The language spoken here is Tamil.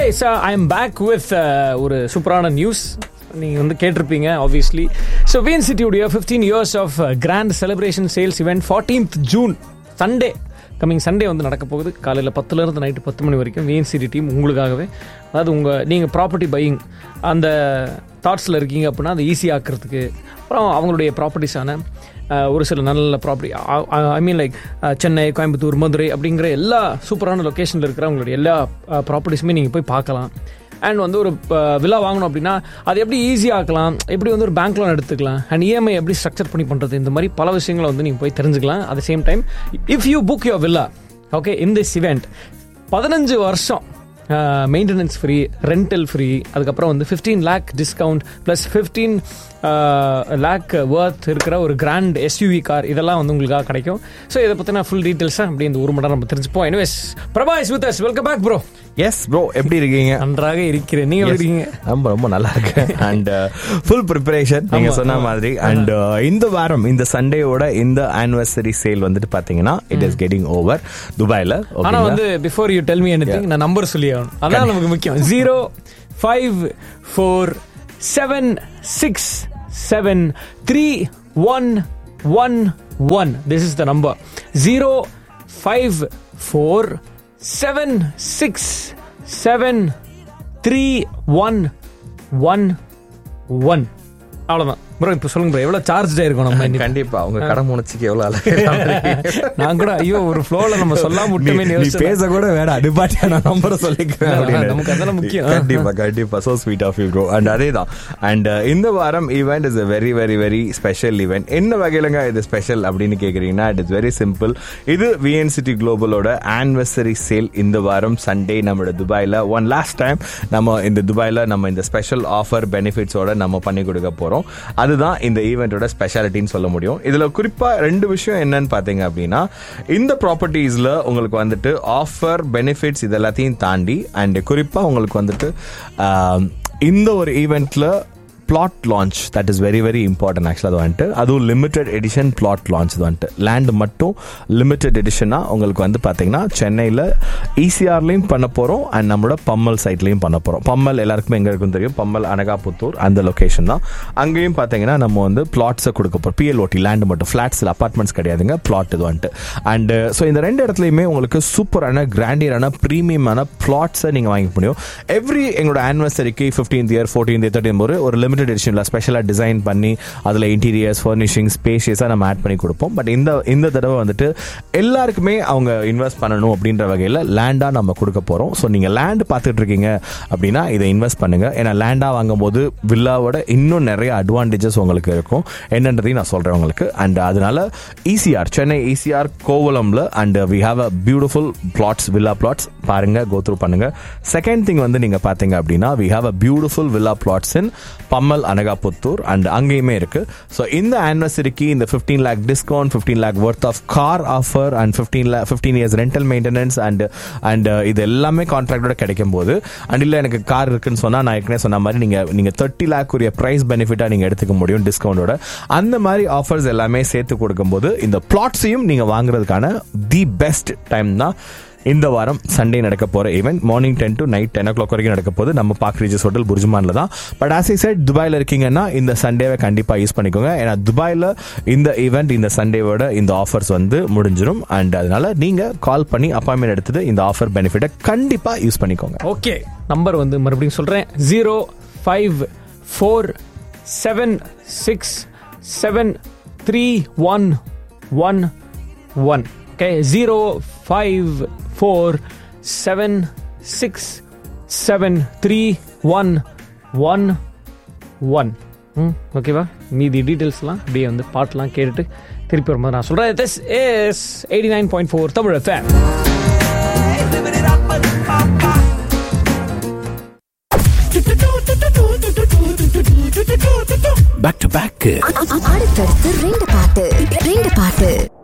Sir I am back with ஒரு சூப்பரான நியூஸ் நீங்கள் வந்து கேட்டிருப்பீங்க ஆப்வியஸ்லி ஸோ விஎன் சிட்டியுடைய fifteen years of grand celebration sales event fourteenth June Sunday coming Sunday வந்து நடக்க போகுது காலையில் பத்துலேருந்து நைட்டு பத்து மணி வரைக்கும் விஎன் சிட்டி டீம் உங்களுக்காகவே அதாவது உங்கள் நீங்கள் ப்ராப்பர்ட்டி பையிங் அந்த தாட்ஸில் இருக்கீங்க அப்படின்னா அதை ஈஸி ஆக்கிறதுக்கு அப்புறம் அவங்களுடைய ப்ராப்பர்ட்டிஸான ஒரு சில நல்ல நல்ல property I mean like Chennai Coimbatore Madurai அப்படிங்கிற எல்லா சூப்பரான லொக்கேஷனில் இருக்கிற அவங்களுடைய எல்லா ப்ராப்பர்ட்டிஸுமே நீங்கள் போய் பார்க்கலாம் அண்ட் வந்து ஒரு வில்லா வாங்கணும் அப்படின்னா அது எப்படி ஈஸியாக ஆக்கலாம் எப்படி வந்து ஒரு பேங்க் லோன் எடுத்துக்கலாம் அண்ட் இஎம்ஐ எப்படி ஸ்ட்ரக்சர் பண்ணி பண்ணுறது இந்த மாதிரி பல விஷயங்களை வந்து நீங்கள் போய் தெரிஞ்சுக்கலாம் at same time if you book your villa okay in this event பதினஞ்சு வருஷம் மெயின்டெனன்ஸ் ஃப்ரீ ரெண்டல் ஃப்ரீ அதுக்கப்புறம் வந்து fifteen lakh discount plus fifteen lakh worth இருக்கிற ஒரு கிராண்ட் எஸ்யூவி கார் இதெல்லாம் வந்து உங்களுக்காக கிடைக்கும் ஸோ இதை பற்றின ஃபுல் டீட்டெயில்ஸாக அப்படி இந்த ஒரு மணி நேரம் நம்ம தெரிஞ்சுப்போம் anyways Prabha is with us welcome back bro yes bro எப்படி இருக்கீங்க நன்றாக இருக்கிறேன் நீங்க எப்படி இருக்கீங்க ரொம்ப ரொம்ப நல்லா இருக்கு அண்ட் ஃபுல் ப்ரிப்பரேஷன் நீங்க ஆமா, சொன்ன ஆமா. மாதிரி அண்ட் இந்த வாரம் இந்த சண்டேவோட இந்த ஆனிவர்சரி சேல் வந்துட்டு பாத்தீங்கன்னா இட் இஸ் கெட்டிங் ஓவர் துபாயில ஆனா வந்து before you tell me anything நான் நம்பர் சொல்லி ஆகணும் அதான் நமக்கு முக்கியம் zero five four seven six seven three one one one this is the number zero five four seven six seven three one one one அவ்வளோதான் ப்ரோ இப்போ சொல்லுங்க ப்ரோ எவ்வளோ சார்ஜ் ஆயிருக்கும் நம்ம இன்னைக்கு? கண்டிப்பா உங்க கடை முனைச்சிக்கு எவ்வளவு அழகா நான் கூட ஐயோ ஒரு ஃப்ளோல நம்ம சொல்லாம நீ விட்டுமே நீ பேச கூட வேணாம் நிப்பாட்டியா நான் நம்பரை சொல்லிக்கிறேன் ஆ, அப்படின்னு. நமக்கு அதெல்லாம் முக்கியம். கண்டிப்பா கண்டிப்பா so sweet of you bro and அதே தான் அண்ட் இந்த வாரம் event is a very very very special event என்ன வகையிலங்க இது ஸ்பெஷல் அப்படின்னு கேக்குறீங்கன்னா இட் இஸ் வெரி சிம்பிள் இது விஎன் சிட்டி குளோபலோட ஆனிவர்சரி சேல் இந்த வாரம் சண்டே நம்மளோட துபாயில ஒன் லாஸ்ட் டைம் நம்ம இந்த துபாயில நம்ம இந்த ஸ்பெஷல் ஆஃபர் பெனிஃபிட்ஸோட நம்ம பண்ணி கொடுக்க போறோம் அதுதான் இந்த ஈவெண்ட்டோட ஸ்பெஷாலிட்டின்னு சொல்ல முடியும் இதுல குறிப்பா ரெண்டு விஷயம் என்னன்னு பாத்தீங்க அப்படின்னா இந்த ப்ராப்பர்ட்டிஸ்ல உங்களுக்கு வந்துட்டு ஆஃபர் பெனிஃபிட்ஸ் இது எல்லாத்தையும் தாண்டி அண்ட் குறிப்பா உங்களுக்கு வந்துட்டு ஆம், இந்த ஒரு ஈவெண்ட்ல plot launch that is very very important ஆக்சுவலாக அது வந்துட்டு அதுவும் லிமிடெட் எடிஷன் பிளாட் லான்ச் இது வந்துட்டு லேண்ட் மட்டும் லிமிடெட் எடிஷனாக உங்களுக்கு வந்து பார்த்தீங்கன்னா சென்னையில் இசிஆர்லையும் பண்ண போகிறோம் அண்ட் நம்மளோட பம்மல் சைட்லையும் பண்ண போகிறோம் பம்மல் எல்லாருக்குமே எங்கே இருக்குன்னு தெரியும் பம்மல் அனகாபுத்தூர் அந்த லொக்கேஷன் தான் அங்கேயும் பார்த்தீங்கன்னா நம்ம வந்து பிளாட்ஸை கொடுக்க போகிறோம் பிஎல்ஓடி லேண்ட் மட்டும் ஃப்ளாட்ஸில் அப்பார்ட்மெண்ட்ஸ் கிடையாதுங்க பிளாட் இது வந்துட்டு அண்ட் ஸோ இந்த ரெண்டு இடத்துலையுமே உங்களுக்கு சூப்பரான கிராண்டியரான ப்ரீமியமான பிளாட்ஸை நீங்கள் வாங்கிக்க முடியும் எவ்ரி எங்களோட ஆனிவர்சரிக்கு fifteenth year fourteenth year thirteen ஒரு ஒரு லிமிடெட் எடிஷனில் ஸ்பெஷலாக டிசைன் பண்ணி அதில் இன்டீரியர்ஸ் ஃபர்னிஷிங் ஸ்பேஷியஸாக நம்ம ஆட் பண்ணி கொடுப்போம் பட் இந்த இந்த தடவை வந்துட்டு எல்லாருக்குமே அவங்க இன்வெஸ்ட் பண்ணணும் அப்படின்ற வகையில் லேண்டாக நம்ம கொடுக்க போகிறோம் ஸோ நீங்கள் லேண்ட் பார்த்துட்டு இருக்கீங்க அப்படின்னா இதை இன்வெஸ்ட் பண்ணுங்க ஏன்னா லேண்டாக வாங்கும்போது வில்லாவோட இன்னும் நிறைய அட்வான்டேஜஸ் உங்களுக்கு இருக்கும் என்னன்றதையும் நான் சொல்கிறேன் உங்களுக்கு அண்ட் அதனால ஈசிஆர் சென்னை ஈசிஆர் கோவலம்ல and we have a beautiful plots villa plots பாருங்க கோ த்ரூ பண்ணுங்க செகண்ட் திங் வந்து நீங்க பாத்தீங்க அப்படின்னா we have a beautiful villa plots in Pammal Anakaputhur and அங்கேயுமே இருக்கு ஸோ இந்த ஆனிவர்சரிக்கு இந்த fifteen lakh discount fifteen lakh worth of car offer and fifteen lakh fifteen years rental maintenance and and இது எல்லாமே கான்ட்ராக்டோட கிடைக்கும் போது அண்ட் இல்லை எனக்கு கார் இருக்குன்னு சொன்னா நான் ஏற்கனவே சொன்ன மாதிரி நீங்க நீங்க தேர்ட்டி லேக் உரிய பிரைஸ் பெனிஃபிட்டா நீங்க எடுத்துக்க முடியும் டிஸ்கவுண்டோட அந்த மாதிரி ஆஃபர்ஸ் எல்லாமே சேர்த்து கொடுக்கும்போது இந்த பிளாட்ஸையும் நீங்க வாங்குறதுக்கான தி பெஸ்ட் டைம் தான் இந்த வாரம் சண்டே நடக்க போற event morning ten to night ten o'clock வரைக்கும் நடக்க போகுது நம்ம பாக் ரீஜஸ் ஹோட்டல் புர்ஜுமான்ல தான் பட் ஆஸ் ஐ சைட் துபாயில் இருக்கீங்கன்னா இந்த சண்டேவை கண்டிப்பாக யூஸ் பண்ணிக்கோங்க ஏன்னா துபாயில் இந்த ஈவெண்ட் இந்த சண்டேவோட இந்த ஆஃபர்ஸ் வந்து முடிஞ்சிடும் அண்ட் அதனால நீங்க கால் பண்ணி அப்பாயின்மெண்ட் எடுத்துட்டு இந்த ஆஃபர் பெனிஃபிட்டை கண்டிப்பாக யூஸ் பண்ணிக்கோங்க ஓகே நம்பர் வந்து மறுபடியும் சொல்கிறேன் zero five four seven six seven three one one one okay zero five four seven six seven three one one one ம் ஓகேவா மீதி டீட்டெயில்ஸ்லாம் அப்படியே வந்து பாட்டெலாம் கேட்டுட்டு திருப்பி வரும்போது நான் சொல்கிறேன் this is eighty nine point four Tamil fan back to back அடுத்தடுத்து ரெண்டு பாட்டு ரெண்டு பாட்டு